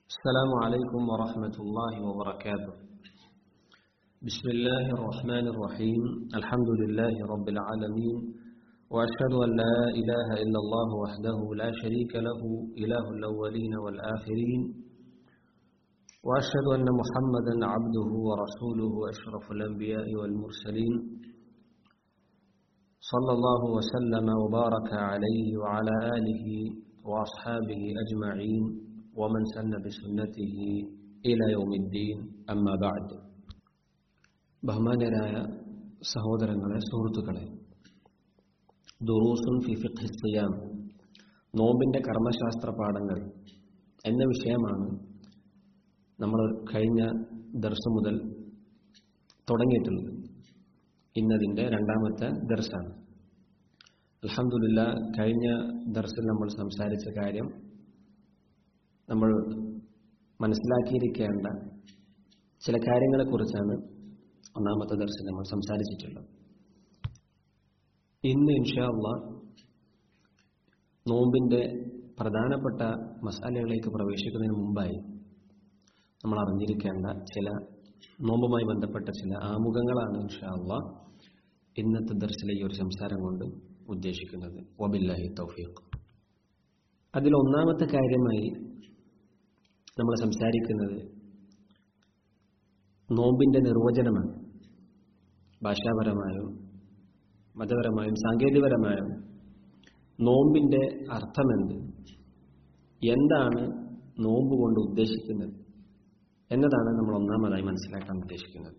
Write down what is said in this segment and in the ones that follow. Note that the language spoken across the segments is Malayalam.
السلام عليكم ورحمة الله وبركاته بسم الله الرحمن الرحيم الحمد لله رب العالمين وأشهد أن لا إله إلا الله وحده لا شريك له إله الأولين والآخرين وأشهد أن محمدا عبده ورسوله أشرف الأنبياء والمرسلين صلى الله وسلم وبارك عليه وعلى آله وأصحابه أجمعين ومن سن بسنته إلى يوم الدين أما بعد ബഹുമാനരായ സഹോദരങ്ങളെ സുഹൃത്തുക്കളെ ദുറൂസുൻ ഫി ഫിഖ് സിയാം നോമ്പിൻ്റെ കർമ്മശാസ്ത്ര പാഠങ്ങൾ എന്ന വിഷയമാണ് നമ്മൾ കഴിഞ്ഞ ദർശം മുതൽ തുടങ്ങിയിട്ടുള്ളത് ഇന്നതിൻ്റെ രണ്ടാമത്തെ ദർശാണ് അലഹമുല്ല കഴിഞ്ഞ ദർശിൽ നമ്മൾ സംസാരിച്ച കാര്യം നമ്മൾ മനസ്സിലാക്കിയിരിക്കേണ്ട ചില കാര്യങ്ങളെക്കുറിച്ചാണ് ഒന്നാമത്തെ ദർശനം നമ്മൾ സംസാരിച്ചിട്ടുള്ളത് ഇന്ന് ഇൻഷാല്ല നോമ്പിൻ്റെ പ്രധാനപ്പെട്ട മസാലകളിലേക്ക് പ്രവേശിക്കുന്നതിന് മുമ്പായി നമ്മൾ അറിഞ്ഞിരിക്കേണ്ട ചില നോമ്പുമായി ബന്ധപ്പെട്ട ചില ആമുഖങ്ങളാണ് ഇൻഷാല്ല ഇന്നത്തെ ദർശന ഈ ഒരു സംസാരം കൊണ്ട് ഉദ്ദേശിക്കുന്നത് വബില്ലാഹി തൗഫീഖ് അതിൽ ഒന്നാമത്തെ കാര്യമായി നമ്മൾ സംസാരിക്കുന്നത് നോമ്പിൻ്റെ നിർവചനമാണ് ഭാഷാപരമായും മതപരമായും സാങ്കേതികപരമായും നോമ്പിൻ്റെ അർത്ഥമെന്ത് എന്താണ് നോമ്പ് കൊണ്ട് ഉദ്ദേശിക്കുന്നത് എന്നതാണ് നമ്മൾ ഒന്നാമതായി മനസ്സിലാക്കാൻ ഉദ്ദേശിക്കുന്നത്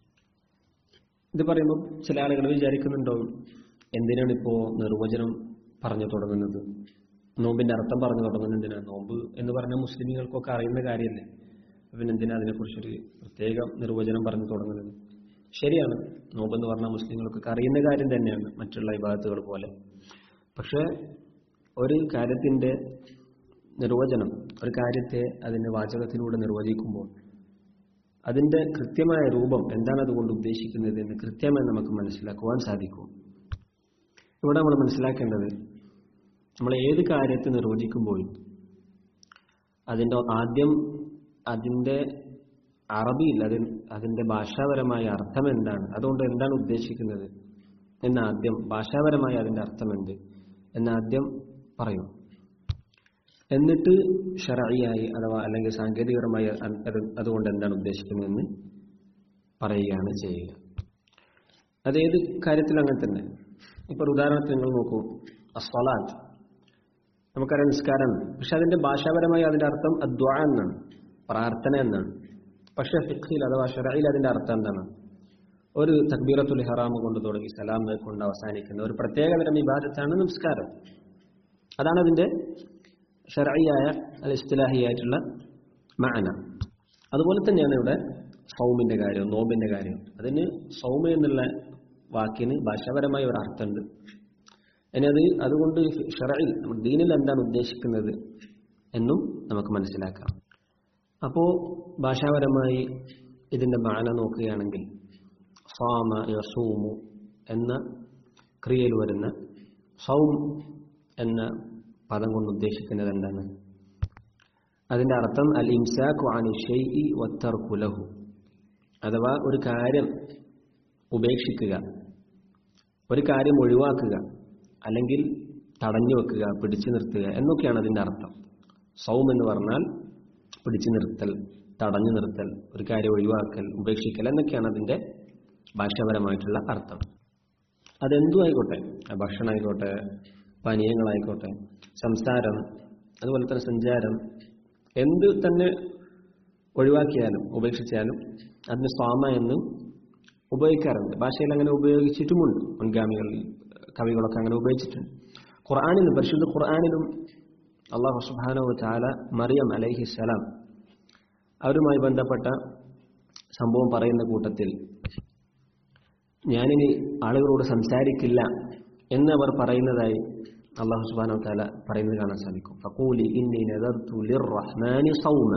ഇത് പറയുമ്പോൾ ചില ആളുകൾ വിചാരിക്കുന്നുണ്ടാവും എന്തിനാണ് ഇപ്പോൾ നിർവചനം പറഞ്ഞു തുടങ്ങുന്നത് നോമ്പിന്റെ അർത്ഥം പറഞ്ഞു തുടങ്ങുന്നത് എന്തിനാണ് നോമ്പ് എന്ന് പറഞ്ഞ മുസ്ലിമുകൾക്കൊക്കെ അറിയുന്ന കാര്യമല്ലേ പിന്നെ എന്തിനാ അതിനെക്കുറിച്ചൊരു പ്രത്യേക നിർവചനം പറഞ്ഞു തുടങ്ങുന്നത് ശരിയാണ് നോമ്പ് എന്ന് പറഞ്ഞാൽ മുസ്ലിങ്ങൾക്കൊക്കെ അറിയുന്ന കാര്യം തന്നെയാണ് മറ്റുള്ള വിഭാഗത്തുകൾ പോലെ പക്ഷേ ഒരു കാര്യത്തിന്റെ നിർവചനം ഒരു കാര്യത്തെ അതിന്റെ വാചകത്തിലൂടെ നിർവചിക്കുമ്പോൾ അതിന്റെ കൃത്യമായ രൂപം എന്താണ് അതുകൊണ്ട് ഉദ്ദേശിക്കുന്നത് എന്ന് കൃത്യമായി നമുക്ക് മനസ്സിലാക്കുവാൻ സാധിക്കും ഇവിടെ നമ്മൾ മനസ്സിലാക്കേണ്ടത് നമ്മൾ ഏത് കാര്യത്തെ നിർവചിക്കുമ്പോഴും അതിൻ്റെ ആദ്യം അതിൻ്റെ അറബിയിൽ അതിൽ അതിൻ്റെ ഭാഷാപരമായ അർത്ഥം എന്താണ് അതുകൊണ്ട് എന്താണ് ഉദ്ദേശിക്കുന്നത് എന്ന് ആദ്യം ഭാഷാപരമായ അതിൻ്റെ അർത്ഥം എന്ത് എന്ന് ആദ്യം പറയും എന്നിട്ട് ഷറയായി അഥവാ അല്ലെങ്കിൽ സാങ്കേതികപരമായി അതുകൊണ്ട് എന്താണ് ഉദ്ദേശിക്കുന്നതെന്ന് പറയുകയാണ് ചെയ്യുക അതേത് കാര്യത്തിലും അങ്ങനെ തന്നെ ഇപ്പോൾ ഒരു ഉദാഹരണത്തിന് നിങ്ങൾ നോക്കൂ അസ്വലാത്ത് നമുക്കറിയാം നിസ്കാരമാണ് പക്ഷെ അതിന്റെ ഭാഷാപരമായി അതിന്റെ അർത്ഥം അദ്വാ എന്നാണ് പ്രാർത്ഥന എന്നാണ് പക്ഷെ ഫിഖിൽ അഥവാ ഷറയിൽ അതിന്റെ അർത്ഥം എന്താണ് ഒരു തക്ബീറത്തുൽ ഹറാമ് കൊണ്ട് തുടങ്ങി സലാം കൊണ്ട് അവസാനിക്കുന്ന ഒരു പ്രത്യേകതരം വിഭാഗത്താണ് നമസ്കാരം അതാണ് അതിന്റെ ഷറയായ അല്ല ഇസ്തിലാഹിയായിട്ടുള്ള മാന അതുപോലെ തന്നെയാണ് ഇവിടെ സൗമിന്റെ കാര്യം നോമ്പിന്റെ കാര്യം അതിന് സൗമ എന്നുള്ള വാക്കിന് ഭാഷാപരമായ ഒരു അർത്ഥമുണ്ട് ഇനി അത് അതുകൊണ്ട് ഷറയിൽ ദീനിൽ എന്താണ് ഉദ്ദേശിക്കുന്നത് എന്നും നമുക്ക് മനസ്സിലാക്കാം അപ്പോൾ ഭാഷാപരമായി ഇതിൻ്റെ മാന നോക്കുകയാണെങ്കിൽ സാമ യസൂമു എന്ന ക്രിയയിൽ വരുന്ന സൗം എന്ന പദം കൊണ്ട് ഉദ്ദേശിക്കുന്നത് എന്താണ് അതിൻ്റെ അർത്ഥം അൽ ഇംസാഖു അനി ഷെയ്ഇ വത്തർക്കുലഹു അഥവാ ഒരു കാര്യം ഉപേക്ഷിക്കുക ഒരു കാര്യം ഒഴിവാക്കുക അല്ലെങ്കിൽ തടഞ്ഞു വെക്കുക പിടിച്ചു നിർത്തുക എന്നൊക്കെയാണ് അതിൻ്റെ അർത്ഥം സൗം എന്ന് പറഞ്ഞാൽ പിടിച്ചു നിർത്തൽ തടഞ്ഞു നിർത്തൽ ഒരു കാര്യം ഒഴിവാക്കൽ ഉപേക്ഷിക്കൽ എന്നൊക്കെയാണ് അതിൻ്റെ ഭാഷാപരമായിട്ടുള്ള അർത്ഥം അതെന്തു ആയിക്കോട്ടെ ഭക്ഷണമായിക്കോട്ടെ പാനീയങ്ങളായിക്കോട്ടെ സംസാരം അതുപോലെ തന്നെ സഞ്ചാരം എന്ത് തന്നെ ഒഴിവാക്കിയാലും ഉപേക്ഷിച്ചാലും അതിന് സ്വാമ എന്ന് ഉപയോഗിക്കാറുണ്ട് ഭാഷയിൽ അങ്ങനെ ഉപയോഗിച്ചിട്ടുമുണ്ട് മുൻഗാമികളിൽ കവികളൊക്കെ അങ്ങനെ ഉപയോഗിച്ചിട്ടുണ്ട് ഖുർആാനിലും പരിശുദ്ധ ഖുർആാനിലും അള്ളാഹു സുബാനോ ചാല മറിയം അലൈഹിസ്സലാം അവരുമായി ബന്ധപ്പെട്ട സംഭവം പറയുന്ന കൂട്ടത്തിൽ ഞാനിനി ആളുകളോട് സംസാരിക്കില്ല എന്ന് അവർ പറയുന്നതായി അള്ളാഹു സുബാനോ താല പറയുന്നത് കാണാൻ സാധിക്കും ഫക്കൂലി ഇന്നി നദർത്തു ലിർറഹ്മാനി സൗമ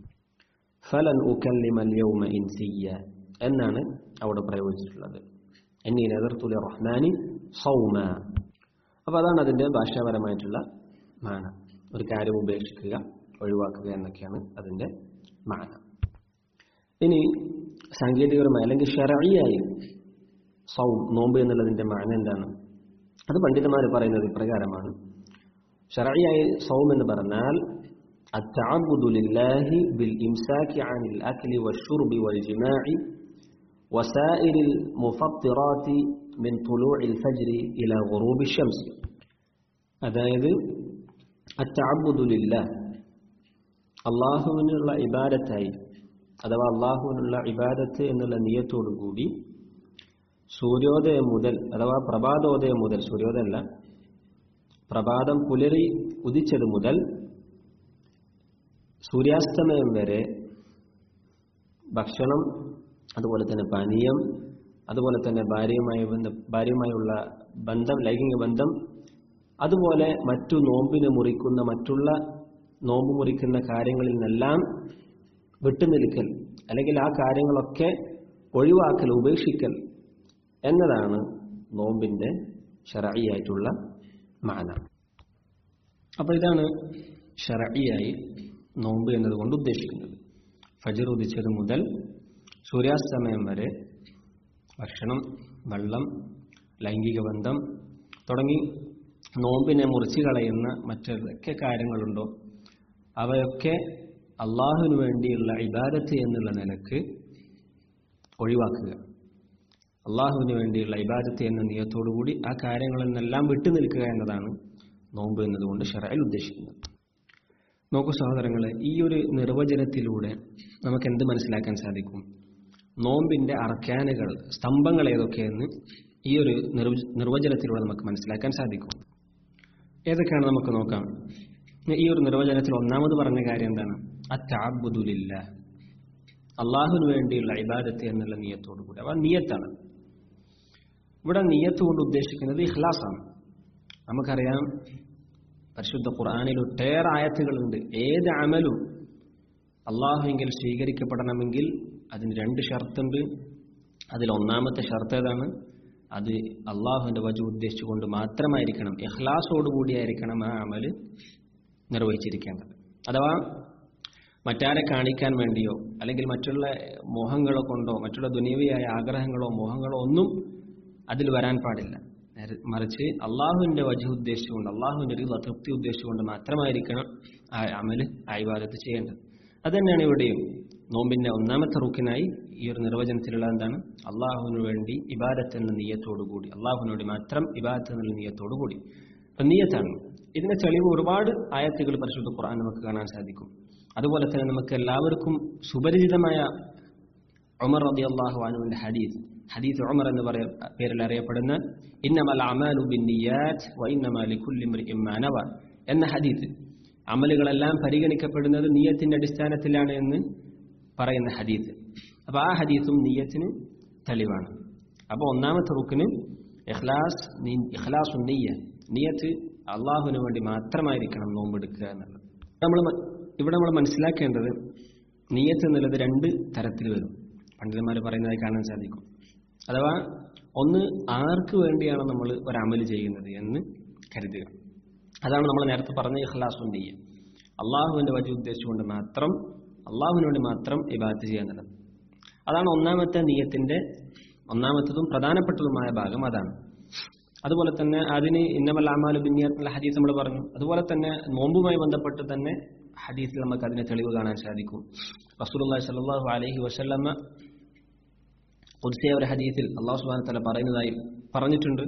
ഫലൻ ഉക്കല്ലിമൽ യൗമ ഇൻസിയ എന്നാണ് അവിടെ പ്രയോഗിച്ചിട്ടുള്ളത് എന്നീ നദർത്തുൽ റഹ്മാനി സൗമ അപ്പോൾ അതാണ് അതിൻ്റെ ഭാഷാപരമായിട്ടുള്ള മാന ഒരു കാര്യം ഉപേക്ഷിക്കുക ഒഴിവാക്കുക എന്നൊക്കെയാണ് അതിന്റെ മാന ഇനി സാങ്കേതികപരമായി അല്ലെങ്കിൽ ഷെറയിയായി സൗം നോമ്പ് എന്നുള്ളതിന്റെ മാന എന്താണ് അത് പണ്ഡിതന്മാർ പറയുന്നത് ഇപ്രകാരമാണ് ഷെറയിയായി സൗം എന്ന് പറഞ്ഞാൽ التعبد لله بالإمساك عن الأكل والشرب والجماع وسائر المفطرات من طلوع الفجر إلى غروب الشمس അതായത് അത്തഅബുദുലില്ല അള്ളാഹുവിനുള്ള ഇബാദത്തായി അഥവാ അള്ളാഹുവിനുള്ള ഇബാദത്ത് എന്നുള്ള നിയത്തോടു കൂടി സൂര്യോദയം മുതൽ അഥവാ പ്രഭാതോദയം മുതൽ സൂര്യോദയമല്ല പ്രഭാതം പുലരി ഉദിച്ചത് മുതൽ സൂര്യാസ്തമയം വരെ ഭക്ഷണം അതുപോലെ തന്നെ പാനീയം അതുപോലെ തന്നെ ഭാര്യയുമായി ബന്ധ ഭാര്യയുമായുള്ള ബന്ധം ലൈംഗിക ബന്ധം അതുപോലെ മറ്റു നോമ്പിന് മുറിക്കുന്ന മറ്റുള്ള നോമ്പ് മുറിക്കുന്ന കാര്യങ്ങളിൽ നിന്നെല്ലാം വിട്ടുനിൽക്കൽ അല്ലെങ്കിൽ ആ കാര്യങ്ങളൊക്കെ ഒഴിവാക്കൽ ഉപേക്ഷിക്കൽ എന്നതാണ് നോമ്പിന്റെ ഷറയിയായിട്ടുള്ള മാന അപ്പോൾ ഇതാണ് ഷറയിയായി നോമ്പ് എന്നതുകൊണ്ട് ഉദ്ദേശിക്കുന്നത് ഫജർ ഉദിച്ചത് മുതൽ സൂര്യാസ്തമയം വരെ ഭക്ഷണം വെള്ളം ലൈംഗിക ബന്ധം തുടങ്ങി നോമ്പിനെ മുറിച്ചു കളയുന്ന മറ്റേതൊക്കെ കാര്യങ്ങളുണ്ടോ അവയൊക്കെ അള്ളാഹുവിന് വേണ്ടിയുള്ള ഇബാദത്ത് എന്നുള്ള നിലക്ക് ഒഴിവാക്കുക അള്ളാഹുവിന് വേണ്ടിയുള്ള ഇബാദത്ത് എന്ന നിയത്തോടുകൂടി ആ കാര്യങ്ങളിൽ നിന്നെല്ലാം വിട്ടു നിൽക്കുക എന്നതാണ് നോമ്പ് എന്നതുകൊണ്ട് ഷറയിൽ ഉദ്ദേശിക്കുന്നത് നോക്കൂ സഹോദരങ്ങളെ ഈ ഒരു നിർവചനത്തിലൂടെ നമുക്ക് എന്ത് മനസ്സിലാക്കാൻ സാധിക്കും നോമ്പിന്റെ അർക്കാനുകൾ സ്തംഭങ്ങൾ ഏതൊക്കെയെന്ന് ഈ ഒരു നിർവചനത്തിലൂടെ നമുക്ക് മനസ്സിലാക്കാൻ സാധിക്കും ഏതൊക്കെയാണ് നമുക്ക് നോക്കാം ഈ ഒരു നിർവചനത്തിൽ ഒന്നാമത് പറഞ്ഞ കാര്യം എന്താണ് അറ്റാബുദുലില്ല അള്ളാഹുവിന് വേണ്ടിയുള്ള ഇബാദത്ത് എന്നുള്ള നിയത്തോടു കൂടി അവ നിയത്താണ് ഇവിടെ നിയത്ത് കൊണ്ട് ഉദ്ദേശിക്കുന്നത് ഇഖ്ലാസാണ് നമുക്കറിയാം പരിശുദ്ധ ഖുർആാനിൽ ഒട്ടേറെ ആയത്തുകളുണ്ട് ഏത് അമലും അള്ളാഹുവെങ്കിൽ സ്വീകരിക്കപ്പെടണമെങ്കിൽ അതിന് രണ്ട് ഷർത്തുണ്ട് അതിൽ ഒന്നാമത്തെ ഷർത്ത് ഏതാണ് അത് അള്ളാഹുവിന്റെ വജു ഉദ്ദേശിച്ചുകൊണ്ട് മാത്രമായിരിക്കണം ഇഖ്ലാസോടുകൂടിയായിരിക്കണം ആ അമല് നിർവഹിച്ചിരിക്കേണ്ടത് അഥവാ മറ്റാരെ കാണിക്കാൻ വേണ്ടിയോ അല്ലെങ്കിൽ മറ്റുള്ള മോഹങ്ങളോ കൊണ്ടോ മറ്റുള്ള ദുനീവിയായ ആഗ്രഹങ്ങളോ മോഹങ്ങളോ ഒന്നും അതിൽ വരാൻ പാടില്ല മറിച്ച് അള്ളാഹുവിന്റെ വജു ഉദ്ദേശിച്ചുകൊണ്ട് അള്ളാഹുവിന്റെ ഒരു തൃപ്തി ഉദ്ദേശിച്ചുകൊണ്ട് മാത്രമായിരിക്കണം ആ അമല് ആയിവാദത്ത് ചെയ്യേണ്ടത് അതുതന്നെയാണ് ഇവിടെയും നോമ്പിന്റെ ഒന്നാമത്തെ റുക്കിനായി ഈ ഒരു നിർവചനത്തിലുള്ള എന്താണ് അള്ളാഹുവിന് വേണ്ടി ഇബാദത്ത് എന്ന നീയത്തോടുകൂടി അള്ളാഹുവിനോട് മാത്രം ഇബാദത്ത് എന്നുള്ള നീയത്തോടുകൂടി അപ്പൊ നീയത്താണ് ഇതിന്റെ തെളിവ് ഒരുപാട് ആയത്തുകൾ പരിശുദ്ധ ഖുർആൻ നമുക്ക് കാണാൻ സാധിക്കും അതുപോലെ തന്നെ നമുക്ക് എല്ലാവർക്കും സുപരിചിതമായ ഉമർ റബി അള്ളാഹു അനുവിന്റെ ഹദീസ് ഹദീസ് ഉമർ എന്ന് പറയ പേരിൽ അറിയപ്പെടുന്ന ഇന്നമൽ അമാലു ബിന്നിയാത്ത് വ ഇന്നമാ ലികുല്ലി ഇംറിഇൻ മാ നവ എന്ന ഹദീസ് അമലുകളെല്ലാം പരിഗണിക്കപ്പെടുന്നത് നീയത്തിന്റെ അടിസ്ഥാനത്തിലാണ് എന്ന് പറയുന്ന ഹദീസ് അപ്പൊ ആ ഹദീസും നീയത്തിന് തെളിവാണ് അപ്പൊ ഒന്നാമത്തെ റുക്കിന് ഇഖ്ലാസ് ഇഖ്ലാസു നീയ നീയത്ത് അള്ളാഹുവിന് വേണ്ടി മാത്രമായിരിക്കണം നോമ്പെടുക്കുക എന്നുള്ളത് നമ്മൾ ഇവിടെ നമ്മൾ മനസ്സിലാക്കേണ്ടത് നീയത്ത് എന്നുള്ളത് രണ്ട് തരത്തിൽ വരും പണ്ഡിതന്മാർ പറയുന്നതായി കാണാൻ സാധിക്കും അഥവാ ഒന്ന് ആർക്ക് വേണ്ടിയാണ് നമ്മൾ ഒരമല് ചെയ്യുന്നത് എന്ന് കരുതുക അതാണ് നമ്മൾ നേരത്തെ പറഞ്ഞ ഇഖ്ലാസും നീയ അള്ളാഹുവിന്റെ വജു ഉദ്ദേശിച്ചുകൊണ്ട് മാത്രം അള്ളാഹുവിന് വേണ്ടി മാത്രം ഇബാദത്ത് ചെയ്യാന്നുള്ളത് അതാണ് ഒന്നാമത്തെ നീയത്തിന്റെ ഒന്നാമത്തതും പ്രധാനപ്പെട്ടതുമായ ഭാഗം അതാണ് അതുപോലെ തന്നെ അതിന് ഇന്നമല്ല അമാലു ബിന്നിയത്തുള്ള ഹദീസ് നമ്മൾ പറഞ്ഞു അതുപോലെ തന്നെ നോമ്പുമായി ബന്ധപ്പെട്ട് തന്നെ ഹദീസിൽ നമുക്ക് അതിന് തെളിവ് കാണാൻ സാധിക്കും റസൂലുള്ളാഹി സ്വല്ലല്ലാഹു അലൈഹി വസല്ലമ ഖുദ്സിയ ഒരു ഹദീസിൽ അള്ളാഹു സുബ്ഹാനഹു വതആല പറയുന്നതായി പറഞ്ഞിട്ടുണ്ട്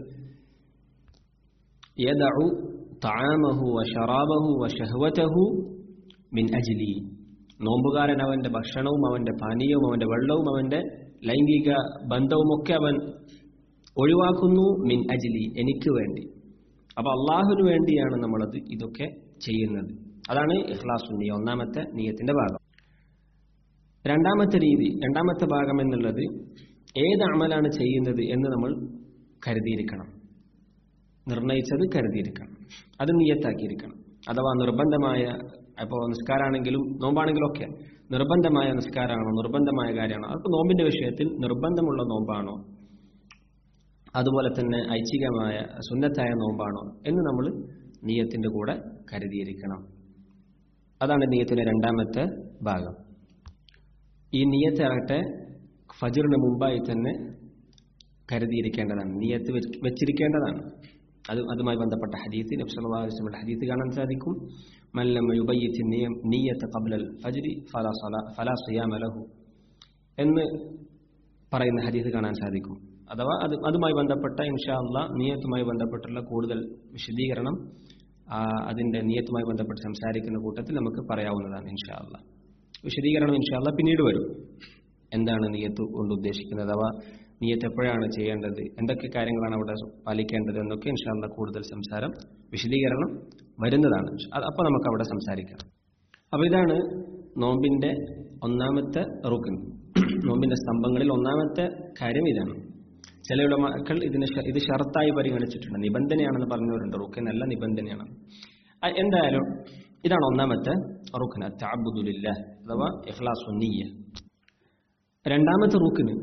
യദഉ തആമഹു വശറാബഹു വശഹവതഹു മിൻ അജ്ലി നോമ്പുകാരൻ അവന്റെ ഭക്ഷണവും അവന്റെ പാനീയവും അവന്റെ വെള്ളവും അവന്റെ ലൈംഗിക ബന്ധവുമൊക്കെ അവൻ ഒഴിവാക്കുന്നു മിൻ അജ്ലി എനിക്ക് വേണ്ടി അപ്പൊ അള്ളാഹുവിന് വേണ്ടിയാണ് നമ്മളത് ഇതൊക്കെ ചെയ്യുന്നത് അതാണ് ഇഖ്ലാസു നീയ ഒന്നാമത്തെ നീയത്തിന്റെ ഭാഗം രണ്ടാമത്തെ രീതി രണ്ടാമത്തെ ഭാഗം എന്നുള്ളത് ഏത് അമലാണ് ചെയ്യുന്നത് എന്ന് നമ്മൾ കരുതിയിരിക്കണം നിർണയിച്ചത് കരുതിയിരിക്കണം അത് നീയത്താക്കിയിരിക്കണം അഥവാ നിർബന്ധമായ ഇപ്പോൾ നിസ്കാരാണെങ്കിലും നോമ്പാണെങ്കിലും ഒക്കെ നിർബന്ധമായ നിസ്കാരമാണോ നിർബന്ധമായ കാര്യമാണോ അപ്പോൾ നോമ്പിന്റെ വിഷയത്തിൽ നിർബന്ധമുള്ള നോമ്പാണോ അതുപോലെ തന്നെ ഐച്ഛികമായ സുന്നത്തായ നോമ്പാണോ എന്ന് നമ്മൾ നീയത്തിന്റെ കൂടെ കരുതിയിരിക്കണം അതാണ് നിയത്തിന്റെ രണ്ടാമത്തെ ഭാഗം ഈ നിയത്ത് ആകട്ടെ ഫജറിന് മുമ്പായി തന്നെ കരുതിയിരിക്കേണ്ടതാണ് നിയത്ത് വെച്ച് വെച്ചിരിക്കേണ്ടതാണ് അത് അതുമായി ബന്ധപ്പെട്ട ഹദീത്ത് നബ്സല്ലാസ്ലമിയുടെ ഹദീത്ത് കാണാൻ സാധിക്കും മല്ലം യുബയ്യത്തി നിയം നീയത്ത് കബ്ലൽ ഫജ്രി ഫലാ സലാ ഫലാ സിയാമ ലഹു എന്ന് പറയുന്ന ഹദീത്ത് കാണാൻ സാധിക്കും അഥവാ അത് അതുമായി ബന്ധപ്പെട്ട ഇൻഷാ അള്ളാ നിയത്തുമായി ബന്ധപ്പെട്ടുള്ള കൂടുതൽ വിശദീകരണം ആ, അതിന്റെ നിയത്തുമായി ബന്ധപ്പെട്ട് സംസാരിക്കുന്ന കൂട്ടത്തിൽ നമുക്ക് പറയാവുന്നതാണ് ഇൻഷാ അള്ളാ വിശദീകരണം ഇൻഷാ അള്ളാ പിന്നീട് വരും എന്താണ് നിയത്ത് കൊണ്ട് ഉദ്ദേശിക്കുന്നത് അഥവാ നിയത്ത് എപ്പോഴാണ് ചെയ്യേണ്ടത് എന്തൊക്കെ കാര്യങ്ങളാണ് അവിടെ പാലിക്കേണ്ടത് എന്നൊക്കെ ഇൻഷാ അള്ളാ കൂടുതൽ സംസാരം വിശദീകരണം വരുന്നതാണ് അത് അപ്പോൾ നമുക്ക് അവിടെ സംസാരിക്കാം അപ്പോൾ ഇതാണ് നോമ്പിന്റെ ഒന്നാമത്തെ റുക്കിൻ നോമ്പിന്റെ സ്തംഭങ്ങളിൽ ഒന്നാമത്തെ കാര്യം ഇതാണ് ചില ഉലമാക്കൾ ഇതിനെ ഷ- ഇത് ഷർത്തായി പരിഗണിച്ചിട്ടുണ്ട് നിബന്ധനയാണെന്ന് പറഞ്ഞവരുണ്ട് റുക്കിനല്ല നിബന്ധനയാണ് അ- എന്തായാലും ഇതാണ് ഒന്നാമത്തെ റുക്കിന് താബുദുലില്ല അഥവാ ഇഖ്ലാസുന്നിയ രണ്ടാമത്തെ റുക്കിന്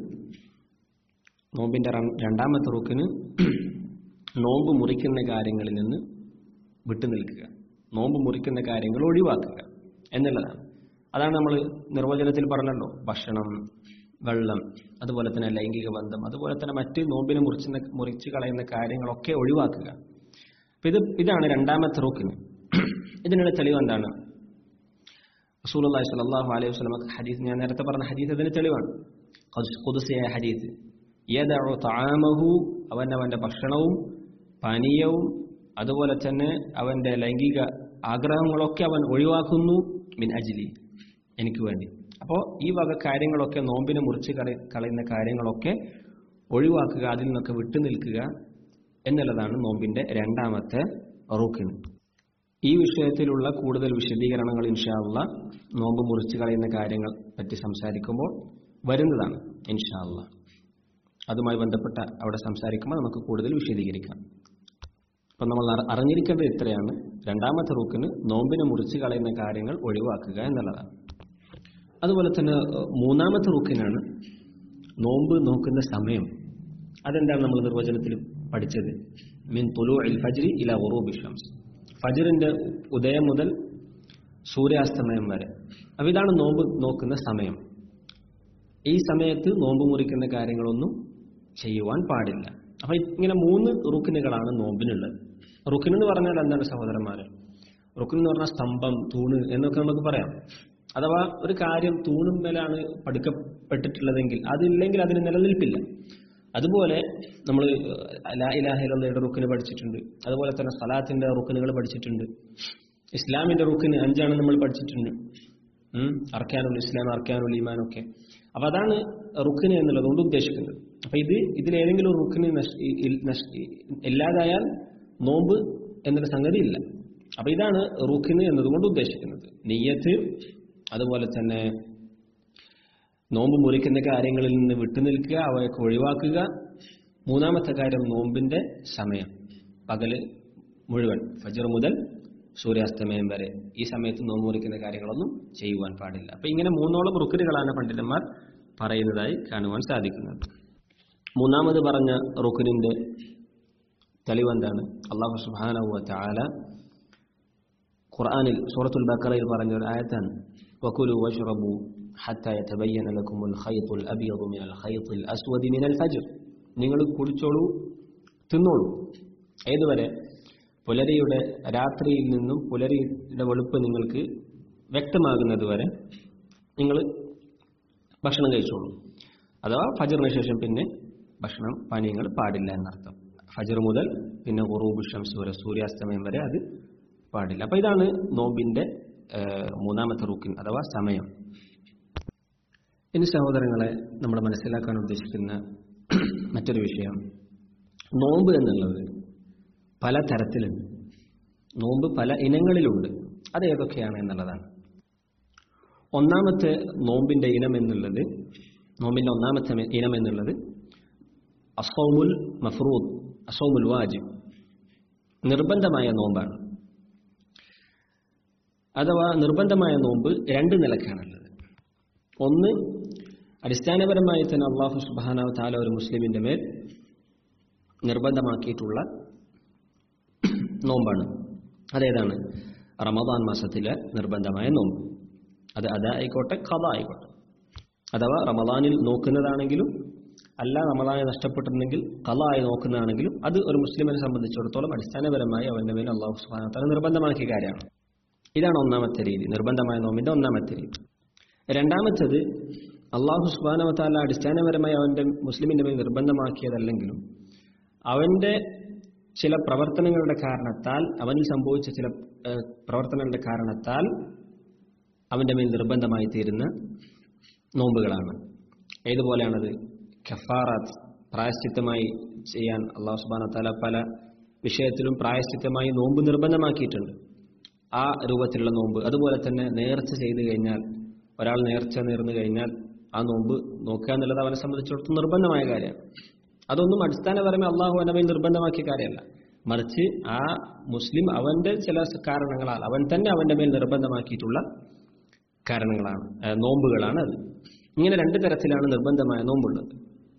നോമ്പിന്റെ രം- രണ്ടാമത്തെ റുക്കിന് നോമ്പ് മുറിക്കുന്ന കാര്യങ്ങളിൽ നിന്ന് വിട്ടുനിൽക്കുക നോമ്പ് മുറിക്കുന്ന കാര്യങ്ങൾ ഒഴിവാക്കുക എന്നുള്ളതാണ് അതാണ് നമ്മൾ നിർവചനത്തിൽ പറഞ്ഞല്ലോ ഭക്ഷണം വെള്ളം അതുപോലെ തന്നെ ലൈംഗിക ബന്ധം അതുപോലെ തന്നെ മറ്റ് നോമ്പിനെ മുറിച്ച് മുറിച്ച് കളയുന്ന കാര്യങ്ങളൊക്കെ ഒഴിവാക്കുക അപ്പൊ ഇത് ഇതാണ് രണ്ടാമത്തെ റുക്കിന് ഇതിനുള്ള തെളിവ് എന്താണ് റസൂലുള്ളാഹി സ്വല്ലല്ലാഹു അലൈഹി വസല്ലം ഹദീസ് ഞാൻ നേരത്തെ പറഞ്ഞ ഹദീസ് അതിന് തെളിവാണ് ഖുദ്സ്- ഖുദ്സിയായ ഹദീസ് യദഉ തആമഹു അവൻ അവന്റെ ഭക്ഷണവും പാനീയവും അതുപോലെ തന്നെ അവന്റെ ലൈംഗിക ആഗ്രഹങ്ങളൊക്കെ അവൻ ഒഴിവാക്കുന്നു മിൻ അജിലി എനിക്ക് വേണ്ടി അപ്പോൾ ഈ വക കാര്യങ്ങളൊക്കെ നോമ്പിനെ മുറിച്ച് കള- കളയുന്ന കാര്യങ്ങളൊക്കെ ഒഴിവാക്കുക അതിൽ നിന്നൊക്കെ വിട്ടുനിൽക്കുക എന്നുള്ളതാണ് നോമ്പിന്റെ രണ്ടാമത്തെ റുക്കിന് ഈ വിഷയത്തിലുള്ള കൂടുതൽ വിശദീകരണങ്ങൾ ഇൻഷാല്ല നോമ്പ് മുറിച്ച് കളയുന്ന കാര്യങ്ങൾ പറ്റി സംസാരിക്കുമ്പോൾ വരുന്നതാണ് ഇൻഷാല്ല അതുമായി ബന്ധപ്പെട്ട അവിടെ സംസാരിക്കുമ്പോൾ നമുക്ക് കൂടുതൽ വിശദീകരിക്കാം അപ്പം നമ്മൾ അറി- അറിഞ്ഞിരിക്കേണ്ടത് ഇത്രയാണ് രണ്ടാമത്തെ റുക്കിന് നോമ്പിനെ മുറിച്ച് കളയുന്ന കാര്യങ്ങൾ ഒഴിവാക്കുക എന്നുള്ളതാണ് അതുപോലെ തന്നെ ഏഹ്, മൂന്നാമത്തെ റുക്കിനാണ് നോമ്പ് നോക്കുന്ന സമയം അതെന്താണ് നമ്മൾ നിർവചനത്തിൽ പഠിച്ചത് മിൻ തുലു അൽ ഫജ്രി ഇല ഉറൂബി ഷംസ് ഫജ്റിന്റെ ഉദയം മുതൽ സൂര്യാസ്തമയം വരെ അപ്പോൾ ഇതാണ് നോമ്പ് നോക്കുന്ന സമയം ഈ സമയത്ത് നോമ്പ് മുറിക്കുന്ന കാര്യങ്ങളൊന്നും ചെയ്യുവാൻ പാടില്ല അപ്പൊ ഇങ്ങനെ മൂന്ന് റുക്കിനുകളാണ് നോമ്പിനുള്ളത് റുക്കിൻ എന്ന് പറഞ്ഞാൽ എന്താണ് സഹോദരന്മാരെ റുക്കിൻ എന്ന് പറഞ്ഞാൽ സ്തംഭം തൂണ് എന്നൊക്കെ നമുക്ക് പറയാം അഥവാ ഒരു കാര്യം തൂണുമ്മേലാണ് പഠിക്കപ്പെട്ടിട്ടുള്ളതെങ്കിൽ അതില്ലെങ്കിൽ അതിന് നിലനിൽപ്പില്ല അതുപോലെ നമ്മൾ ലാ ഇലാഹ ഇല്ലയുടെ റുക്കിന് പഠിച്ചിട്ടുണ്ട് അതുപോലെ തന്നെ സലാത്തിന്റെ റുക്കിനുകൾ പഠിച്ചിട്ടുണ്ട് ഇസ്ലാമിന്റെ റുക്കിന് അഞ്ചാണ് നമ്മൾ പഠിച്ചിട്ടുണ്ട് ഉം. അർക്കാനുൽ ഇസ്ലാം അർക്കാനുൽ ഈമാൻ ഒക്കെ അപ്പൊ അതാണ് റുക്കിന് എന്നുള്ളതുകൊണ്ട് ഉദ്ദേശിക്കുന്നത് അപ്പൊ ഇത് ഇതിലേതെങ്കിലും ഒരു റുക്കിന് നഷ്- ഇ- ഇൽ- നഷ്- ഇ- ഇല്ലാതായാൽ നോമ്പ് എന്നൊരു സംഗതി ഇല്ല അപ്പൊ ഇതാണ് റുക്കിന് എന്നതുകൊണ്ട് ഉദ്ദേശിക്കുന്നത് നെയ്യത്ത് അതുപോലെ തന്നെ നോമ്പ് മുറിക്കുന്ന കാര്യങ്ങളിൽ നിന്ന് വിട്ടുനിൽക്കുക അവയൊക്കെ ഒഴിവാക്കുക മൂന്നാമത്തെ കാര്യം നോമ്പിന്റെ സമയം പകല് മുഴുവൻ ഫജർ മുതൽ സൂര്യാസ്തമയം വരെ ഈ സമയത്ത് നോമ്പ് മുറിക്കുന്ന കാര്യങ്ങളൊന്നും ചെയ്യുവാൻ പാടില്ല അപ്പൊ ഇങ്ങനെ മൂന്നോളം റുക്കിനുകളാണ് പണ്ഡിതന്മാർ പറയുന്നതായി കാണുവാൻ സാധിക്കുന്നത് മൂന്നാമത് പറഞ്ഞ റുക്കിനിന്റെ തെളിവെന്താണ് അള്ളാഹു സുബ്ഹാനഹു വ തആല ഖുർആനിൽ സൂറത്തുൽ ബഖറയിൽ പറഞ്ഞ ഒരു ആയത്താണ് വകുലു വഷ്റബു ഹത്ത യതബയ്യന ലക്കുമുൽ ഖൈത്തുൽ അബിയദു മിനൽ ഖൈത്തിൽ അസ്വദി മിനൽ ഫജ്ർ നിങ്ങൾ കുടിച്ചോളൂ തിന്നോളൂ ഏതുവരെ പുലരിയുടെ രാത്രിയിൽ നിന്നും പുലരിയുടെ വെളുപ്പ് നിങ്ങൾക്ക് വ്യക്തമാകുന്നത് വരെ നിങ്ങൾ ഭക്ഷണം കഴിച്ചോളൂ അഥവാ ഫജറിന് ശേഷം പിന്നെ ഭക്ഷണം പാനീയങ്ങൾ പാടില്ല എന്നർത്ഥം ഫജർ മുതൽ പിന്നെ ഉറൂബ് ഷംസ് വരെ സൂര്യാസ്തമയം വരെ അത് പാടില്ല അപ്പൊ ഇതാണ് നോമ്പിന്റെ ഏഹ്, മൂന്നാമത്തെ റുക്കിൻ അഥവാ സമയം ഇനി സഹോദരങ്ങളെ നമ്മൾ മനസ്സിലാക്കാൻ ഉദ്ദേശിക്കുന്ന മറ്റൊരു വിഷയം നോമ്പ് എന്നുള്ളത് പല തരത്തിലുണ്ട് നോമ്പ് പല ഇനങ്ങളിലുണ്ട് അത് ഏതൊക്കെയാണ് എന്നുള്ളതാണ് ഒന്നാമത്തെ നോമ്പിന്റെ ഇനം എന്നുള്ളത് നോമ്പിന്റെ ഒന്നാമത്തെ മെ- ഇനം എന്നുള്ളത് അസൗമുൽ മഫ്റൂദ് അസൗമുൽ വാജിബ് നിർബന്ധമായ നോമ്പാണ് അഥവാ നിർബന്ധമായ നോമ്പ് രണ്ട് നിലക്കാണുള്ളത് ഒന്ന് അടിസ്ഥാനപരമായി തന്നെ അള്ളാഹു സുബാനാവ് താല ഒരു മുസ്ലിമിന്റെ മേൽ നിർബന്ധമാക്കിയിട്ടുള്ള നോമ്പാണ് അതേതാണ് റമദാൻ മാസത്തിലെ നിർബന്ധമായ നോമ്പ് അത് അത ആയിക്കോട്ടെ കഥ ആയിക്കോട്ടെ അഥവാ റമദാനിൽ നോക്കുന്നതാണെങ്കിലും അല്ല റമദാനെ നഷ്ടപ്പെട്ടിട്ടുണ്ടെങ്കിൽ കഥ ആയി നോക്കുന്നതാണെങ്കിലും അത് ഒരു മുസ്ലിമിനെ സംബന്ധിച്ചിടത്തോളം അടിസ്ഥാനപരമായി അവന്റെ മേൽ അള്ളാഹു സുബാന നിർബന്ധമാക്കിയ കാര്യമാണ് ഇതാണ് ഒന്നാമത്തെ രീതി നിർബന്ധമായ നോമ്പിന്റെ ഒന്നാമത്തെ രീതി രണ്ടാമത്തേത് അള്ളാഹു സുബാനവത്താല അടിസ്ഥാനപരമായി അവന്റെ മുസ്ലിമിന്റെ മേൽ നിർബന്ധമാക്കിയതല്ലെങ്കിലും അവന്റെ ചില പ്രവർത്തനങ്ങളുടെ കാരണത്താൽ അവനിൽ സംഭവിച്ച ചില ഏഹ്, പ്രവർത്തനങ്ങളുടെ കാരണത്താൽ അവന്റെ മേൽ നിർബന്ധമായി തീരുന്ന നോമ്പുകളാണ് ഏതുപോലെയാണത് ഖഫാറാത്ത് പ്രായശ്ചിത്തമായി ചെയ്യാൻ അള്ളാഹു സുബാന തല പല വിഷയത്തിലും പ്രായശ്ചിത്തമായി നോമ്പ് നിർബന്ധമാക്കിയിട്ടുണ്ട് ആ രൂപത്തിലുള്ള നോമ്പ് അതുപോലെ തന്നെ നേർച്ച ചെയ്തു കഴിഞ്ഞാൽ ഒരാൾ നേർച്ച നേർന്നു കഴിഞ്ഞാൽ ആ നോമ്പ് നോക്കുക എന്നുള്ളത് അവനെ സംബന്ധിച്ചിടത്തോളം നിർബന്ധമായ കാര്യമാണ് അതൊന്നും അടിസ്ഥാനപരമായി അള്ളാഹു അവനമേൽ നിർബന്ധമാക്കിയ കാര്യമല്ല മറിച്ച് ആ മുസ്ലിം അവന്റെ ചില കാരണങ്ങളാൽ അവൻ തന്നെ അവന്റെ മേൽ നിർബന്ധമാക്കിയിട്ടുള്ള കാരണങ്ങളാണ് ആ, നോമ്പുകളാണ് അത് ഇങ്ങനെ രണ്ട് തരത്തിലാണ് നിർബന്ധമായ നോമ്പുള്ളത്